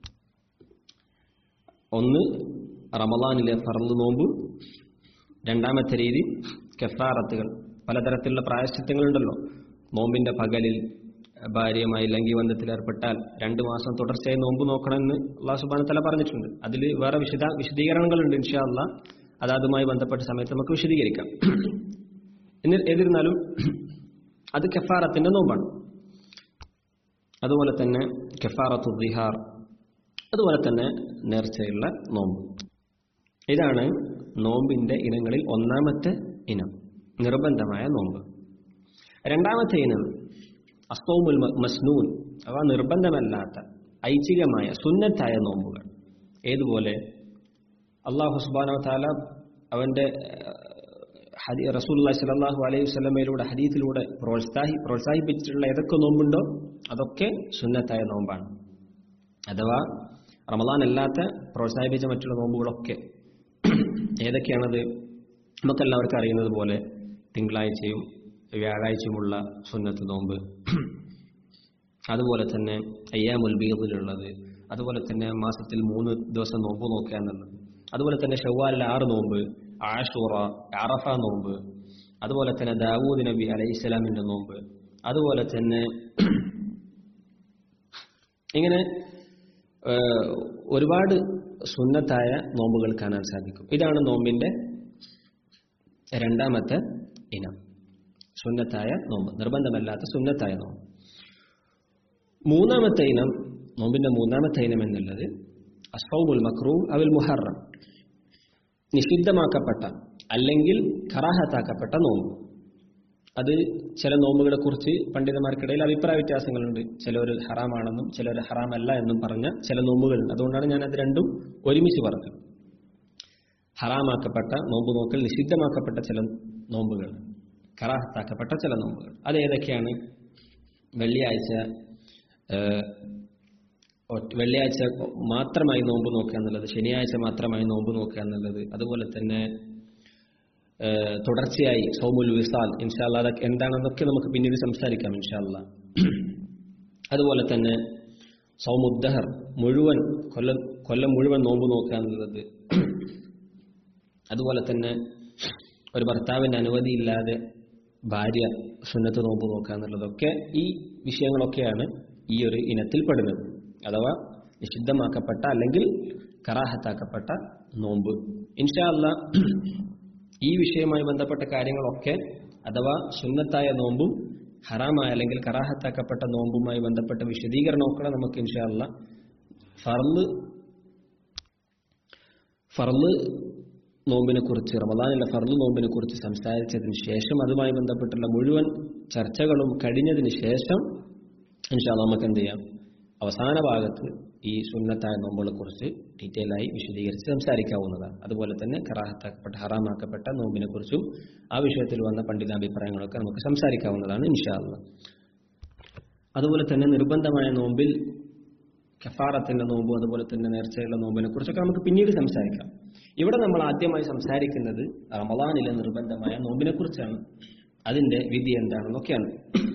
ഒന്ന് റമദാനിലെ ഫർദ് നോമ്പ് രണ്ടാമത്തെ രീതി കെഫാറത്തുകൾ പലതരത്തിലുള്ള പ്രായശ്ചിത്തങ്ങളുണ്ടല്ലോ നോമ്പിന്റെ പകലിൽ ഭാര്യയുമായി ലംഘി ബന്ധത്തിൽ ഏർപ്പെട്ടാൽ രണ്ട് മാസം തുടർച്ചയായി നോമ്പ് നോക്കണമെന്ന് അള്ളാഹു സുബാന തല പറഞ്ഞിട്ടുണ്ട് അതിൽ വേറെ വിശദ വിശദീകരണങ്ങളുണ്ട് ഇൻഷാ അള്ളാ അത് അതുമായി ബന്ധപ്പെട്ട സമയത്ത് നമുക്ക് വിശദീകരിക്കാം എന്നി- എന്നിരുന്നാലും അത് കെഫാറത്തിന്റെ നോമ്പാണ് അതുപോലെ തന്നെ കെഫാറത്തു ദിഹാർ അതുപോലെ തന്നെ നേർച്ചയുള്ള നോമ്പ് ഇതാണ് നോമ്പിന്റെ ഇനങ്ങളിൽ ഒന്നാമത്തെ ഇനം നിർബന്ധമായ നോമ്പ് രണ്ടാമത്തെ ഇനം അസ്തോമുൽ മ- മസ്നൂൻ അവ നിർബന്ധമല്ലാത്ത ഐച്ഛികമായ സുന്നത്തായ നോമ്പുകൾ ഏതുപോലെ അള്ളാഹു സുബാനോ താല അവന്റെ ഹദി റസൂല്ലാ സലാഹു അലൈഹി വസ്ലമയിലൂടെ ഹദീത്തിലൂടെ പ്രോത്സാഹി പ്രോത്സാഹിപ്പിച്ചിട്ടുള്ള ഏതൊക്കെ നോമ്പുണ്ടോ അതൊക്കെ സുന്നത്തായ നോമ്പാണ് അഥവാ റമദാൻ അല്ലാത്ത പ്രോത്സാഹിപ്പിച്ച മറ്റുള്ള നോമ്പുകളൊക്കെ ഏതൊക്കെയാണത് നമുക്കെല്ലാവർക്കും അറിയുന്നത് പോലെ തിങ്കളാഴ്ചയും വ്യാഴാഴ്ചയുമുള്ള സുന്നത്ത് നോമ്പ് അതുപോലെ തന്നെ അയ്യാമുൽ ബീദിലുള്ളത് അതുപോലെ തന്നെ മാസത്തിൽ മൂന്ന് ദിവസം നോമ്പ് നോക്കുക എന്നുള്ളത് അതുപോലെ തന്നെ ഷവ്വാലിൽ ആറ് നോമ്പ് ആഷൂറ അറഫ നോമ്പ് അതുപോലെ തന്നെ ദാവൂദ് നബി അലൈഹി സ്വലാമിന്റെ നോമ്പ് അതുപോലെ തന്നെ ഇങ്ങനെ ഏഹ്, ഒരുപാട് സുന്നത്തായ നോമ്പുകൾ കാണാൻ സാധിക്കും ഇതാണ് നോമ്പിന്റെ രണ്ടാമത്തെ ഇനം സുന്നത്തായ നോമ്പ് നിർബന്ധമല്ലാത്ത സുന്നത്തായ നോമ്പ് മൂന്നാമത്തെ ഇനം നോമ്പിന്റെ മൂന്നാമത്തെ ഇനം എന്നുള്ളത് അസൗമുൽ മക്രൂ അവൽ മുഹറം നിഷിദ്ധമാക്കപ്പെട്ട അല്ലെങ്കിൽ കറാഹത്താക്കപ്പെട്ട നോമ്പ് അത് ചില നോമ്പുകളെ കുറിച്ച് പണ്ഡിതന്മാർക്കിടയിൽ അഭിപ്രായ വ്യത്യാസങ്ങളുണ്ട് ചിലർ ഹറാമാണെന്നും ചിലർ ഹറാമല്ല എന്നും പറഞ്ഞ ചില നോമ്പുകളുണ്ട് അതുകൊണ്ടാണ് ഞാൻ അത് രണ്ടും ഒരുമിച്ച് പറഞ്ഞത് ഹറാമാക്കപ്പെട്ട നോമ്പ് നോക്കൽ നിഷിദ്ധമാക്കപ്പെട്ട ചില നോമ്പുകൾ കറാഹത്താക്കപ്പെട്ട ചില നോമ്പുകൾ അത് ഏതൊക്കെയാണ് വെള്ളിയാഴ്ച ഏഹ്, ഒറ്റ- വെള്ളിയാഴ്ച മാത്രമായി നോമ്പ് നോക്കുക എന്നുള്ളത് ശനിയാഴ്ച മാത്രമായി നോമ്പ് നോക്കുക എന്നുള്ളത് അതുപോലെ തന്നെ ഏഹ്, തുടർച്ചയായി സൗമുൽ വിസാൽ ഇൻഷാല്ല അതൊക്കെ എന്താണെന്നൊക്കെ നമുക്ക് പിന്നീട് സംസാരിക്കാം ഇൻഷാല്ല അതുപോലെ തന്നെ സൗമുദ്ദഹർ മുഴുവൻ കൊല്ലം കൊല്ലം മുഴുവൻ നോമ്പ് നോക്കുക എന്നുള്ളത് അതുപോലെ തന്നെ ഒരു ഭർത്താവിന്റെ അനുമതിയില്ലാതെ ഭാര്യ സുന്നത്ത് നോമ്പ് നോക്കുക എന്നുള്ളതൊക്കെ ഈ വിഷയങ്ങളൊക്കെയാണ് ഈ ഒരു ഇനത്തിൽ പെടുന്നത് അഥവാ നിഷിദ്ധമാക്കപ്പെട്ട അല്ലെങ്കിൽ കറാഹത്താക്കപ്പെട്ട നോമ്പ് ഇൻഷാ അല്ലാ ഈ വിഷയവുമായി ബന്ധപ്പെട്ട കാര്യങ്ങളൊക്കെ അഥവാ സുന്നത്തായ നോമ്പും ഹറാമായ അല്ലെങ്കിൽ കറാഹത്താക്കപ്പെട്ട നോമ്പുമായി ബന്ധപ്പെട്ട വിശദീകരണമൊക്കെ നമുക്ക് ഇൻഷാ അല്ലാ ഫർള് ഫർള് നോമ്പിനെ കുറിച്ച് റമദാനിലെ ഫർള് നോമ്പിനെ കുറിച്ച് സംസാരിച്ചതിന് ശേഷം അതുമായി ബന്ധപ്പെട്ടുള്ള മുഴുവൻ ചർച്ചകളും കഴിഞ്ഞതിന് ശേഷം ഇൻഷാ അല്ലാ നമുക്ക് എന്ത് ചെയ്യാം അവസാന ഭാഗത്ത് ഈ സുന്നത്തായ നോമ്പുകളെ കുറിച്ച് ഡീറ്റെയിൽ ആയി വിശദീകരിച്ച് സംസാരിക്കാവുന്നതാണ് അതുപോലെ തന്നെ കറാഹത്താക്കപ്പെട്ട ഹറാമാക്കപ്പെട്ട നോമ്പിനെ കുറിച്ചും ആ വിഷയത്തിൽ വന്ന പണ്ഡിതാഭിപ്രായങ്ങളൊക്കെ നമുക്ക് സംസാരിക്കാവുന്നതാണ് ഇൻഷാ അല്ലാ അതുപോലെ തന്നെ നിർബന്ധമായ നോമ്പിൽ കഫാറത്തിന്റെ നോമ്പും അതുപോലെ തന്നെ നേർച്ചയുള്ള നോമ്പിനെ കുറിച്ചൊക്കെ നമുക്ക് പിന്നീട് സംസാരിക്കാം ഇവിടെ നമ്മൾ ആദ്യമായി സംസാരിക്കുന്നത് റമദാനിലെ നിർബന്ധമായ നോമ്പിനെ കുറിച്ചാണ് അതിന്റെ വിധി എന്താണെന്നൊക്കെയാണ്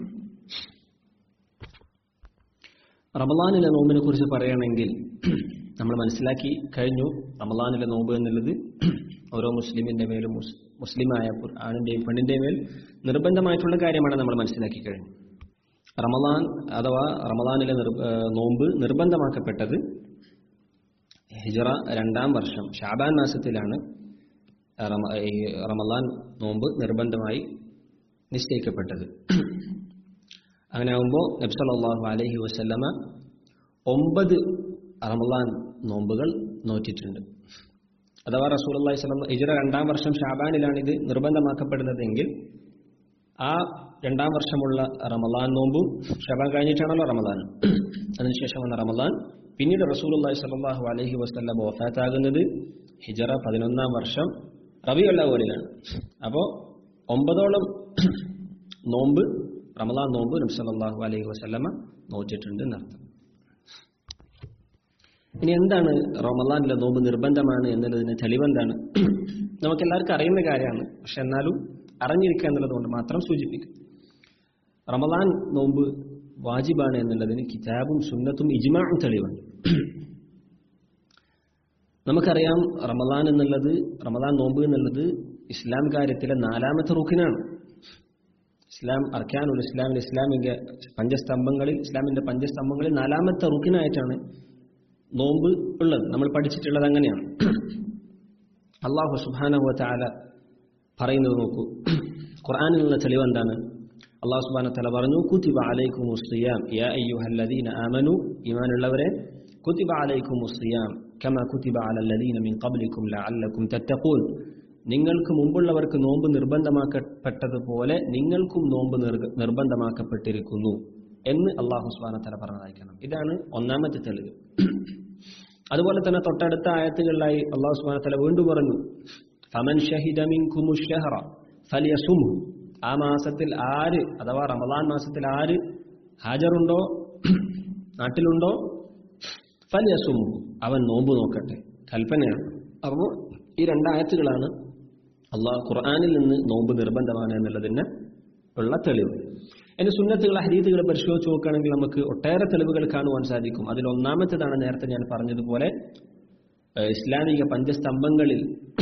റമദാനിലെ നോമ്പിനെ കുറിച്ച് പറയുകയാണെങ്കിൽ നമ്മൾ മനസ്സിലാക്കി കഴിഞ്ഞു റമദാനിലെ നോമ്പ് എന്നുള്ളത് ഓരോ മുസ്ലിമിന്റെ മേലും മുസ്- മുസ്ലിമായ പുർ- ആണിന്റെയും പെണ്ണിന്റെയും മേൽ നിർബന്ധമായിട്ടുള്ള കാര്യമാണ് നമ്മൾ മനസ്സിലാക്കി കഴിഞ്ഞു റമദാൻ അഥവാ റമദാനിലെ നിർ- ആ, നോമ്പ് നിർബന്ധമാക്കപ്പെട്ടത് ഹിജറ രണ്ടാം വർഷം ഷാബാൻ മാസത്തിലാണ് റമ- ഈ റമദാൻ നോമ്പ് നിർബന്ധമായി നിശ്ചയിക്കപ്പെട്ടത് അങ്ങനെ ആകുമ്പോൾ നബ്സല്ലാഹു അലൈഹി വസല്ലമ ഒമ്പത് റമദാൻ നോമ്പുകൾ നോറ്റിട്ടുണ്ട് അഥവാ റസൂൽ അള്ളാഹി സ്വലം ഹിജറ രണ്ടാം വർഷം ഷാബാനിലാണ് ഇത് നിർബന്ധമാക്കപ്പെടുന്നതെങ്കിൽ ആ രണ്ടാം വർഷമുള്ള റമദാൻ നോമ്പും ഷബാൻ കഴിഞ്ഞിട്ടാണല്ലോ റമദാൻ അതിനുശേഷം വന്ന റമദാൻ പിന്നീട് റസൂലുള്ളാഹി സ്വല്ലല്ലാഹു അലൈഹി വസല്ലം വഫാത്താകുന്നത് ഹിജറ പതിനൊന്നാം വർഷം റബി അല്ലാവലിലാണ് അപ്പോൾ ഒമ്പതോളം നോമ്പ് റമദാൻ നോമ്പ് നബി സല്ലല്ലാഹു അലൈഹി വസല്ലമ നോറ്റിട്ടുണ്ട് എന്നർത്ഥം ഇനി എന്താണ് റമദാനിലെ നോമ്പ് നിർബന്ധമാണ് എന്നുള്ളതിന് തെളിവെന്താണ് നമുക്കെല്ലാവർക്കും അറിയുന്ന കാര്യമാണ് പക്ഷെ എന്നാലും അറിഞ്ഞിരിക്കുക എന്നുള്ളത് കൊണ്ട് മാത്രം സൂചിപ്പിക്കും റമദാൻ നോമ്പ് വാജിബാണ് എന്നുള്ളതിന് കിതാബും സുന്നത്തും ഇജ്മാഉം തെളിവുണ്ട് നമുക്കറിയാം റമദാൻ എന്നുള്ളത് റമദാൻ നോമ്പ് എന്നുള്ളത് ഇസ്ലാം കാര്യത്തിലെ നാലാമത്തെ റുക്കിനാണ് ഇസ്ലാം അർക്കാനുൽ ഇസ്ലാമിൽ ഇസ്ലാമിന്റെ പഞ്ചസ്തംഭങ്ങളിൽ ഇസ്ലാമിന്റെ പഞ്ചസ്തംഭങ്ങളിൽ നാലാമത്തെ റുക്കിനായിട്ടാണ് നോമ്പ് ഉള്ളത് നമ്മൾ പഠിച്ചിട്ടുള്ളത് അങ്ങനെയാണ് അള്ളാഹു സുബാനഹു താല പറയുന്നത് നോക്കൂ ഖുർആാനിലുള്ള തെളിവ് എന്താണ് അള്ളാഹു സുബാന തല പറഞ്ഞു കുത്തിബ അലൈക്കും മുസ്ലിയാം യാ അയ്യുഹല്ലദീന ആമനു ഈമാനുള്ളവരെ കുത്തിബ അലൈക്കും മുസ്ലിയാം കമ കുത്തിബ അലല്ലദീന മിൻ ഖബ്ലിക്കും ലഅല്ലക്കും തത്തഖൂൻ നിങ്ങൾക്ക് മുമ്പുള്ളവർക്ക് നോമ്പ് നിർബന്ധമാക്കപ്പെട്ടതുപോലെ നിങ്ങൾക്കും നോമ്പ് നിർ- നിർബന്ധമാക്കപ്പെട്ടിരിക്കുന്നു എന്ന് അള്ളാഹു സുബാന തല പറഞ്ഞതായിരിക്കണം ഇതാണ് ഒന്നാമത്തെ തെളിവ് അതുപോലെ തന്നെ തൊട്ടടുത്ത ആയത്തുകളിലായി അള്ളാഹു സുബാന തല വീണ്ടും പറഞ്ഞു ഫമൻ ഷഹിദ മിൻകുമു ഷഹറ ഫലിയസുമു ആ മാസത്തിൽ ആര് അഥവാ റമദാൻ മാസത്തിൽ ആര് ഹാജറുണ്ടോ നാട്ടിലുണ്ടോ ഫലിയസുമു അവൻ നോമ്പ് നോക്കട്ടെ കൽപ്പനയാണ് അപ്പോൾ ഈ രണ്ടായത്തുകളാണ് അള്ളാഹ് ഖുർആാനിൽ നിന്ന് നോമ്പ് നിർബന്ധമാണ് എന്നുള്ളതിന് ഉള്ള തെളിവ് എന്റെ സുന്നത്തുകൾ ഹരീതുകൾ പരിശോധിച്ച് നോക്കുകയാണെങ്കിൽ നമുക്ക് ഒട്ടേറെ തെളിവുകൾ കാണുവാൻ സാധിക്കും അതിൽ ഒന്നാമത്തേതാണ് നേരത്തെ ഞാൻ പറഞ്ഞതുപോലെ ഏഹ് ഇസ്ലാമിക പഞ്ചസ്തംഭങ്ങളിൽ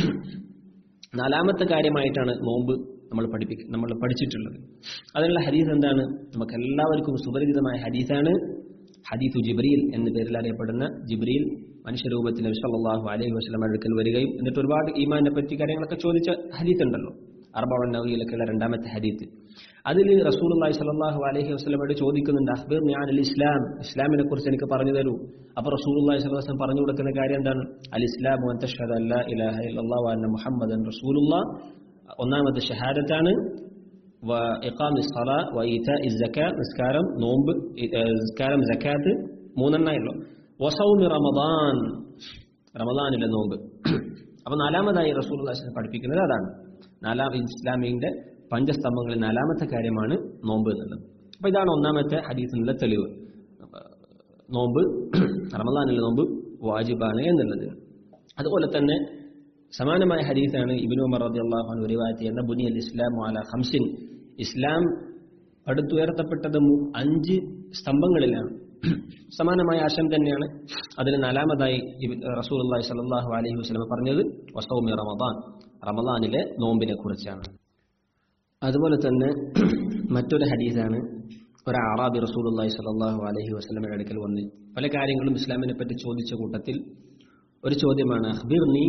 നാലാമത്തെ കാര്യമായിട്ടാണ് നോമ്പ് നമ്മൾ പഠിപ്പിക്ക നമ്മൾ പഠിച്ചിട്ടുള്ളത് അതിനുള്ള ഹദീസ് എന്താണ് നമുക്ക് എല്ലാവർക്കും സുപരിചിതമായ ഹദീസാണ് ഹദീഫു ജിബ്രീൽ എന്ന പേരിൽ അറിയപ്പെടുന്ന ജിബ്രീൽ മനുഷ്യരൂപത്തിൽ സല്ലല്ലാഹു അലൈഹി വസല്ലം അടുക്കൽ വരികയും എന്നിട്ട് ഒരുപാട് ഈമാനെ പറ്റി കാര്യങ്ങളൊക്കെ ചോദിച്ച ഹദീസ് ഉണ്ടല്ലോ അർബവൻ നവിയിലൊക്കെയുള്ള രണ്ടാമത്തെ ഹദീത്ത് അതിൽ റസൂലുള്ളാഹി സ്വല്ലല്ലാഹു അലൈഹി വസല്ലമയോട് ചോദിക്കുന്നുണ്ട് അഖ്ബിർ ഞാൻ അൽ ഇസ്ലാം ഇസ്ലാമിനെ കുറിച്ച് എനിക്ക് പറഞ്ഞു തരൂ അപ്പോൾ റസൂലുള്ളാഹി സ്വല്ലല്ലാഹു അലൈഹി വസല്ലം പറഞ്ഞു കൊടുക്കുന്ന കാര്യം എന്താണ് അൽ ഇസ്ലാം അൻ തഷ്ഹദ അല്ലാ ഇലാഹ ഇല്ലല്ലാഹു വ അന്ന മുഹമ്മദൻ റസൂലുള്ളാഹ് ഒന്നാമത്തെ ഷഹാദത്താണ് വ ഇഖാമി സ്വല വ ഈതാഇ സക്കാ നിസ്കാരം നോമ്പ് ഇ- ഏഹ് നിസ്കാരം സക്കാത്ത് മൂന്നെണ്ണയല്ലോ വസൗമി റമദാൻ റമദാനിലെ നോമ്പ് അപ്പൊ നാലാമതായി റസൂൽ പഠിപ്പിക്കുന്നത് അതാണ് നാലാം ഇസ്ലാമിന്റെ പഞ്ചസ്തംഭങ്ങളിൽ നാലാമത്തെ കാര്യമാണ് നോമ്പ് എന്നുള്ളത് അപ്പൊ ഇതാണ് ഒന്നാമത്തെ ഹദീസിനുള്ള തെളിവ് നോമ്പ് റമദാനിലെ നോമ്പ് വാജിബാണ് എന്നുള്ളത് അതുപോലെ തന്നെ സമാനമായ ഹദീസാണ് ഇബിനു ഉമർ റളിയല്ലാഹു അൻഹു റിവായത്ത് ചെയ്യുന്ന ബുനിയൽ ഇസ്ലാം അല ഹംസിൻ ഇസ്ലാം പടുത്തുയർത്തപ്പെട്ടത് മു- അഞ്ച് സ്തംഭങ്ങളിലാണ് സമാനമായ ആശയം തന്നെയാണ് അതിന് നാലാമതായി റസൂൽ അള്ളാഹി സല്ലാഹു അലൈഹി വസ്ലമ പറഞ്ഞത് വസൗമി റമദാൻ റമദാനിലെ നോമ്പിനെ കുറിച്ചാണ് അതുപോലെ തന്നെ മറ്റൊരു ഹദീസാണ് ഒരു അറാബി റസൂൽ അള്ളാഹി സല്ലാഹു അലൈഹി വസ്ലമയുടെ അടുക്കൽ വന്ന് പല കാര്യങ്ങളും ഇസ്ലാമിനെ പറ്റി ചോദിച്ച കൂട്ടത്തിൽ ഒരു ചോദ്യമാണ് അഖ്ബിർ നീ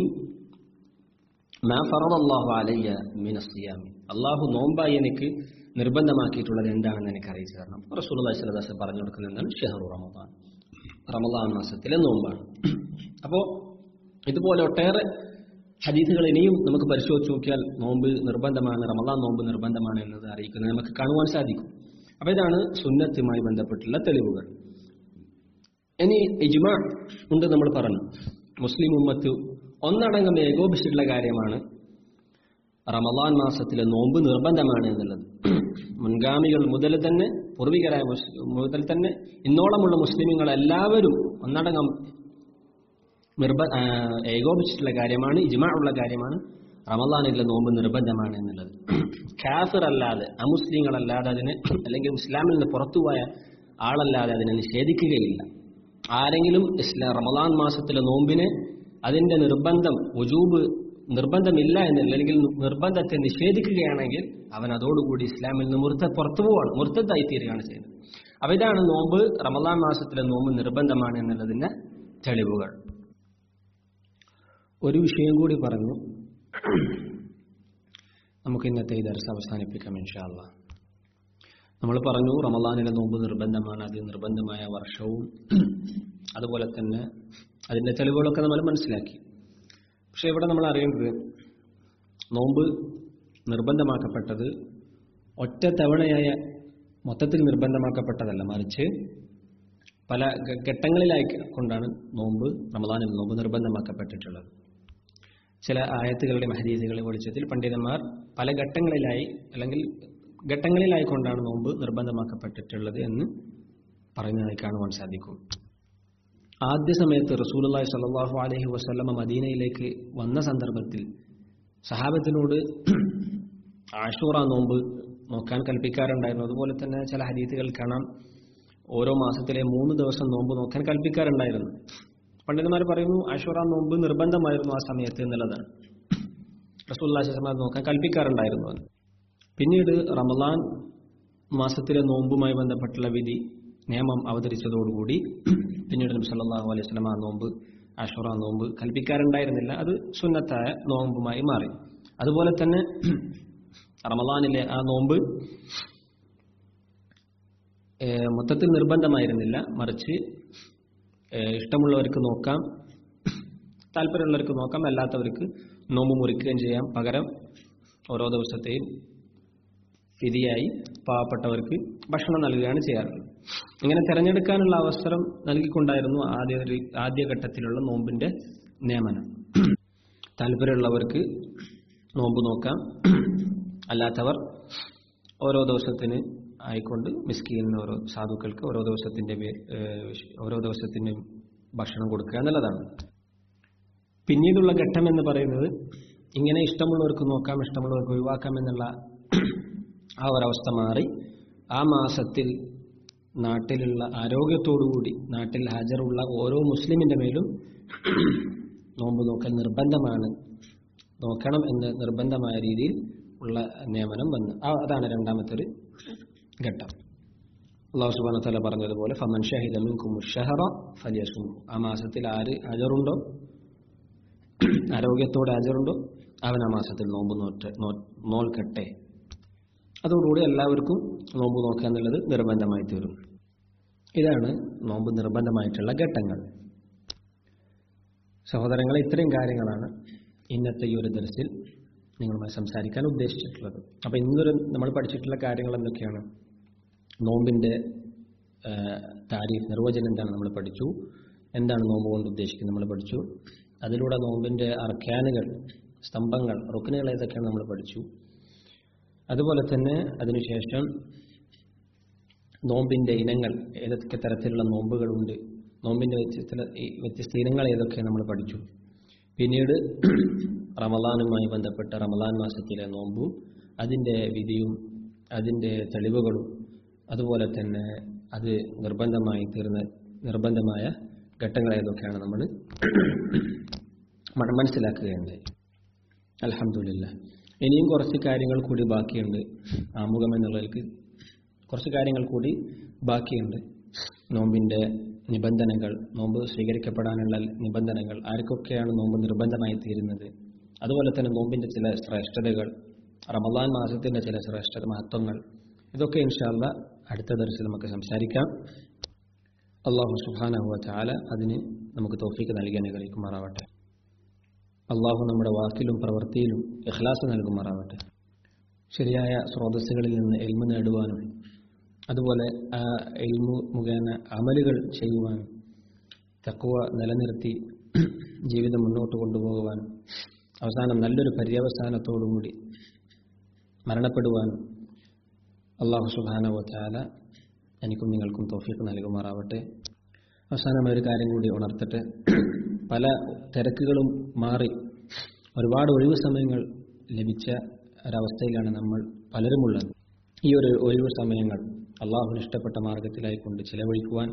മാ ഫറദല്ലാഹു അലയ്യ മിന സിയാമി അള്ളാഹു നോമ്പായി എനിക്ക് നിർബന്ധമാക്കിയിട്ടുള്ളത് എന്താണെന്ന് എനിക്ക് അറിയിച്ചു തരണം റസൂലുള്ളാഹി സ്വല്ലല്ലാഹു അലൈഹി വസല്ലം പറഞ്ഞു കൊടുക്കുന്ന എന്താണ് ഷെഹറു റമദാൻ റമദാൻ മാസത്തിലെ നോമ്പാണ് അപ്പോൾ ഇതുപോലെ ഒട്ടേറെ ഹദീസുകൾ ഇനിയും നമുക്ക് പരിശോധിച്ച് നോക്കിയാൽ നോമ്പ് നിർബന്ധമാണ് റമദാൻ നോമ്പ് നിർബന്ധമാണ് എന്നത് അറിയിക്കുന്നത് നമുക്ക് കാണുവാൻ സാധിക്കും അപ്പോൾ ഇതാണ് സുന്നത്തുമായി ബന്ധപ്പെട്ടുള്ള തെളിവുകൾ ഇനി ഇജ്മ ഉണ്ട് നമ്മൾ പറഞ്ഞു മുസ്ലിം ഉമ്മത്ത് ഒന്നടങ്കം ഏകോപിച്ചിട്ടുള്ള കാര്യമാണ് റമദാൻ മാസത്തിലെ നോമ്പ് നിർബന്ധമാണ് എന്നുള്ളത് മുൻഗാമികൾ മുതൽ തന്നെ പൂർവികരായ മുസ്- മുതൽ തന്നെ ഇന്നോളമുള്ള മുസ്ലിമുകൾ എല്ലാവരും ഒന്നടങ്കം നിർബ ആ, ഏകോപിച്ചിട്ടുള്ള കാര്യമാണ് ഇജ്മാ ഉള്ള കാര്യമാണ് റമദാനിലെ നോമ്പ് നിർബന്ധമാണ് എന്നുള്ളത് കാഫിർ അല്ലാതെ അമുസ്ലിങ്ങളല്ലാതെ അതിനെ അല്ലെങ്കിൽ ഇസ്ലാമിൽ നിന്ന് പുറത്തുപോയ ആളല്ലാതെ അതിനെ നിഷേധിക്കുകയില്ല ആരെങ്കിലും ഇസ്ലാം റമദാൻ മാസത്തിലെ നോമ്പിനെ അതിന്റെ നിർബന്ധം ഉജൂബ് നിർബന്ധമില്ല എന്നില്ല അല്ലെങ്കിൽ നിർബന്ധത്തെ നിഷേധിക്കുകയാണെങ്കിൽ അവൻ അതോടുകൂടി ഇസ്ലാമിൽ നിന്ന് മുർത്ത പുറത്തു പോവാണ് മുർത്തത്തായി തീരുകയാണ് ചെയ്യുന്നത് അപ്പൊ ഇതാണ് നോമ്പ് റമദാൻ മാസത്തിലെ നോമ്പ് നിർബന്ധമാണ് എന്നുള്ളതിന്റെ തെളിവുകൾ ഒരു വിഷയം കൂടി പറഞ്ഞു നമുക്ക് ഇന്നത്തെ ഈ ദർശനം അവസാനിപ്പിക്കാം ഇൻഷാല്ല നമ്മൾ പറഞ്ഞു റമദാനിലെ നോമ്പ് നിർബന്ധമാണ് അത് നിർബന്ധമായ വർഷവും അതുപോലെ തന്നെ അതിന്റെ തെളിവുകളൊക്കെ നമ്മൾ മനസ്സിലാക്കി പക്ഷെ ഇവിടെ നമ്മൾ അറിയേണ്ടത് നോമ്പ് നിർബന്ധമാക്കപ്പെട്ടത് ഒറ്റ തവണയായ മൊത്തത്തിൽ നിർബന്ധമാക്കപ്പെട്ടതല്ല മറിച്ച് പല ഘ- ഘട്ടങ്ങളിലായി കൊണ്ടാണ് നോമ്പ് റമദാനിൽ നോമ്പ് നിർബന്ധമാക്കപ്പെട്ടിട്ടുള്ളത് ചില ആയത്തുകളുടെ ഹദീസുകളുടെ വെളിച്ചത്തിൽ പണ്ഡിതന്മാർ പല ഘട്ടങ്ങളിലായി അല്ലെങ്കിൽ ഘട്ടങ്ങളിലായി കൊണ്ടാണ് നോമ്പ് നിർബന്ധമാക്കപ്പെട്ടിട്ടുള്ളത് എന്ന് പറയുന്നതായി കാണുവാൻ സാധിക്കും ആദ്യ സമയത്ത് റസൂലുള്ളാഹി സ്വല്ലല്ലാഹു അലൈഹി വസല്ലമ മദീനയിലേക്ക് വന്ന സന്ദർഭത്തിൽ സഹാബത്തിനോട് ആഷൂറ നോമ്പ് നോക്കാൻ കൽപ്പിക്കാറുണ്ടായിരുന്നു അതുപോലെ തന്നെ ചില ഹദീസുകൾ കാണാം ഓരോ മാസത്തിലെ മൂന്ന് ദിവസം നോമ്പ് നോക്കാൻ കൽപ്പിക്കാറുണ്ടായിരുന്നു പണ്ഡിതന്മാർ പറയുന്നു ആഷൂറ നോമ്പ് നിർബന്ധമായിരുന്നു ആ സമയത്ത് എന്നുള്ളതാണ് റസൂല്ലാഹി സ്വലം നോക്കാൻ കൽപ്പിക്കാറുണ്ടായിരുന്നു എന്ന്. പിന്നീട് റമദാൻ മാസത്തിലെ നോമ്പുമായി ബന്ധപ്പെട്ടുള്ള വിധി നിയമം അവതരിച്ചതോടുകൂടി പിന്നീട് നബി സല്ലല്ലാഹു അലൈഹി വസല്ലം ആ നോമ്പ് ആഷുറ നോമ്പ് കൽപ്പിക്കാറുണ്ടായിരുന്നില്ല അത് സുന്നത്തായ നോമ്പുമായി മാറി അതുപോലെ തന്നെ റമദാനിലെ ആ നോമ്പ് ഏഹ്, മൊത്തത്തിൽ നിർബന്ധമായിരുന്നില്ല മറിച്ച് ഏഹ്, ഇഷ്ടമുള്ളവർക്ക് നോക്കാം താല്പര്യമുള്ളവർക്ക് നോക്കാം അല്ലാത്തവർക്ക് നോമ്പ് മുറിക്കുകയും ചെയ്യാം പകരം ഓരോ ദിവസത്തെയും വിധിയായി പാവപ്പെട്ടവർക്ക് ഭക്ഷണം നൽകുകയാണ് ചെയ്യാറുള്ളത് ഇങ്ങനെ തിരഞ്ഞെടുക്കാനുള്ള അവസരം നൽകിക്കൊണ്ടായിരുന്നു ആദ്യ ഒരു ആദ്യഘട്ടത്തിലുള്ള നോമ്പിന്റെ നിയമനം താല്പര്യമുള്ളവർക്ക് നോമ്പ് നോക്കാം അല്ലാത്തവർ ഓരോ ദിവസത്തിന് ആയിക്കൊണ്ട് മിസ്കീലിന് ഓരോ സാധുക്കൾക്ക് ഓരോ ദിവസത്തിന്റെ പേ- ഏഹ് ഓരോ ദിവസത്തിന്റെ ഭക്ഷണം കൊടുക്കുക എന്നുള്ളതാണ് പിന്നീടുള്ള ഘട്ടം എന്ന് പറയുന്നത് ഇങ്ങനെ ഇഷ്ടമുള്ളവർക്ക് നോക്കാം ഇഷ്ടമുള്ളവർക്ക് ഒഴിവാക്കാം എന്നുള്ള ആ ഒരവസ്ഥ മാറി ആ മാസത്തിൽ നാട്ടിലുള്ള ആരോഗ്യത്തോടുകൂടി നാട്ടിൽ ഹാജറുള്ള ഓരോ മുസ്ലിമിന്റെ മേലും നോമ്പ് നോക്കൽ നിർബന്ധമാണ് നോക്കണം എന്ന് നിർബന്ധമായ രീതിയിൽ ഉള്ള നിയമനം വന്നു ആ അതാണ് രണ്ടാമത്തെ ഒരു ഘട്ടം അള്ളാഹു സുബാന തല പറഞ്ഞതുപോലെ ഫമൻ ഷഹിദ മിൻകും ഷഹറ ഫലിയസും ആ മാസത്തിൽ ആര് അജറുണ്ടോ ആരോഗ്യത്തോടെ അജറുണ്ടോ അവൻ ആ മാസത്തിൽ നോമ്പ് നോറ്റ് നോ- നോൽക്കട്ടെ അതോടുകൂടി എല്ലാവർക്കും നോമ്പ് നോക്കുക എന്നുള്ളത് നിർബന്ധമായി തീരും ഇതാണ് നോമ്പ് നിർബന്ധമായിട്ടുള്ള ഘട്ടങ്ങൾ സഹോദരങ്ങളെ ഇത്രയും കാര്യങ്ങളാണ് ഇന്നത്തെ ഈ ഒരു ദർസിൽ നിങ്ങളുമായി സംസാരിക്കാൻ ഉദ്ദേശിച്ചിട്ടുള്ളത് അപ്പോൾ ഇന്നൊരു നമ്മൾ പഠിച്ചിട്ടുള്ള കാര്യങ്ങൾ എന്തൊക്കെയാണ് നോമ്പിന്റെ ആ, താരീഫ് നിർവചനം എന്താണ് നമ്മൾ പഠിച്ചു എന്താണ് നോമ്പ് കൊണ്ട് ഉദ്ദേശിക്കുന്നത് നമ്മൾ പഠിച്ചു അതിലൂടെ നോമ്പിന്റെ അർക്കാനുകൾ സ്തംഭങ്ങൾ റുക്കിനുകൾ ഏതൊക്കെയാണ് നമ്മൾ പഠിച്ചു അതുപോലെ തന്നെ അതിനുശേഷം നോമ്പിന്റെ ഇനങ്ങൾ ഏതൊക്കെ തരത്തിലുള്ള നോമ്പുകളുണ്ട് നോമ്പിന്റെ വ്യത്യസ്ത ഈ വ്യത്യസ്ത ഇനങ്ങൾ ഏതൊക്കെ നമ്മൾ പഠിച്ചു പിന്നീട് റമദാനുമായി ബന്ധപ്പെട്ട റമദാൻ മാസത്തിലെ നോമ്പും അതിന്റെ വിധിയും അതിന്റെ തെളിവുകളും അതുപോലെ തന്നെ അത് നിർബന്ധമായി തീർന്ന നിർബന്ധമായ ഘട്ടങ്ങൾ ഏതൊക്കെയാണ് നമ്മൾ മനസ്സിലാക്കുകയുണ്ടായി അലഹമില്ല ഇനിയും കുറച്ച് കാര്യങ്ങൾ കൂടി ബാക്കിയുണ്ട് ആമുഖം എന്നുള്ളതിലേക്ക് കുറച്ച് കാര്യങ്ങൾ കൂടി ബാക്കിയുണ്ട് നോമ്പിന്റെ നിബന്ധനകൾ നോമ്പ് സ്വീകരിക്കപ്പെടാനുള്ള നിബന്ധനകൾ ആർക്കൊക്കെയാണ് നോമ്പ് നിർബന്ധമായി തീരുന്നത് അതുപോലെ തന്നെ നോമ്പിന്റെ ചില ശ്രേഷ്ഠതകൾ റമദാൻ മാസത്തിന്റെ ചില ശ്രേഷ്ഠ മഹത്വങ്ങൾ ഇതൊക്കെ ഇൻഷാല്ല അടുത്ത ദിവസം നമുക്ക് സംസാരിക്കാം അള്ളാഹു സുബാനഹുവ ചാല അതിന് നമുക്ക് തോഫിക്ക് നൽകി അനുഗ്രഹിക്കുമാറാവട്ടെ അള്ളാഹു നമ്മുടെ വാക്കിലും പ്രവൃത്തിയിലും ഇഖ്ലാസ് നൽകുമാറാവട്ടെ ശരിയായ സ്രോതസ്സുകളിൽ നിന്ന് എൽമ നേടുവാനും അതുപോലെ ആ എൽമു മുഖേന അമലുകൾ ചെയ്യുവാനും തക്കുവ നിലനിർത്തി ജീവിതം മുന്നോട്ട് കൊണ്ടുപോകുവാനും അവസാനം നല്ലൊരു പര്യവസാനത്തോടുകൂടി മരണപ്പെടുവാനും അള്ളാഹു സുബാനവ ചാല എനിക്കും നിങ്ങൾക്കും തോഫീക്ക് നൽകുമാറാവട്ടെ അവസാനം ഒരു കാര്യം കൂടി ഉണർത്തട്ടെ പല തിരക്കുകളും മാറി ഒരുപാട് ഒഴിവ് സമയങ്ങൾ ലഭിച്ച ഒരവസ്ഥയിലാണ് നമ്മൾ പലരുമുള്ളത് ഈ ഒരു ഒഴിവ് സമയങ്ങൾ അള്ളാഹുവിന് ഇഷ്ടപ്പെട്ട മാർഗത്തിലായി കൊണ്ട് ചിലവഴിക്കുവാൻ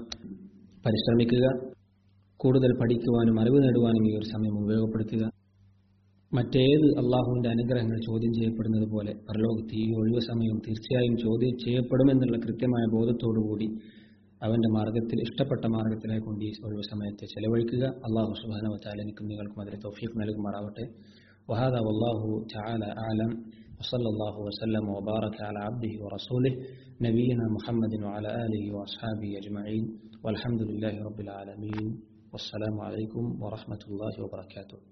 പരിശ്രമിക്കുക കൂടുതൽ പഠിക്കുവാനും അറിവ് നേടുവാനും ഈ ഒരു സമയം ഉപയോഗപ്പെടുത്തുക മറ്റേത് അള്ളാഹുവിന്റെ അനുഗ്രഹങ്ങൾ ചോദ്യം ചെയ്യപ്പെടുന്നത് പോലെ പരലോകത്ത് ഈ ഒഴിവ് സമയം തീർച്ചയായും ചോദ്യം ചെയ്യപ്പെടുമെന്നുള്ള കൃത്യമായ ബോധത്തോടുകൂടി അവന്റെ മാർഗത്തിൽ ഇഷ്ടപ്പെട്ട മാർഗത്തിലെ കൊണ്ട് ഈ ഒഴിവ് സമയത്തെ ചെലവഴിക്കുക അള്ളാഹു സുബാന വച്ചാൽ എനിക്കും നിങ്ങൾക്കും അതിന് തൗഫീഖ് നൽകുമാറാവട്ടെ وهذا والله تعالى أعلم وصلى الله وسلم وبارك على عبده ورسوله نبينا محمد وعلى آله وأصحابه أجمعين والحمد لله رب العالمين والسلام عليكم ورحمة الله وبركاته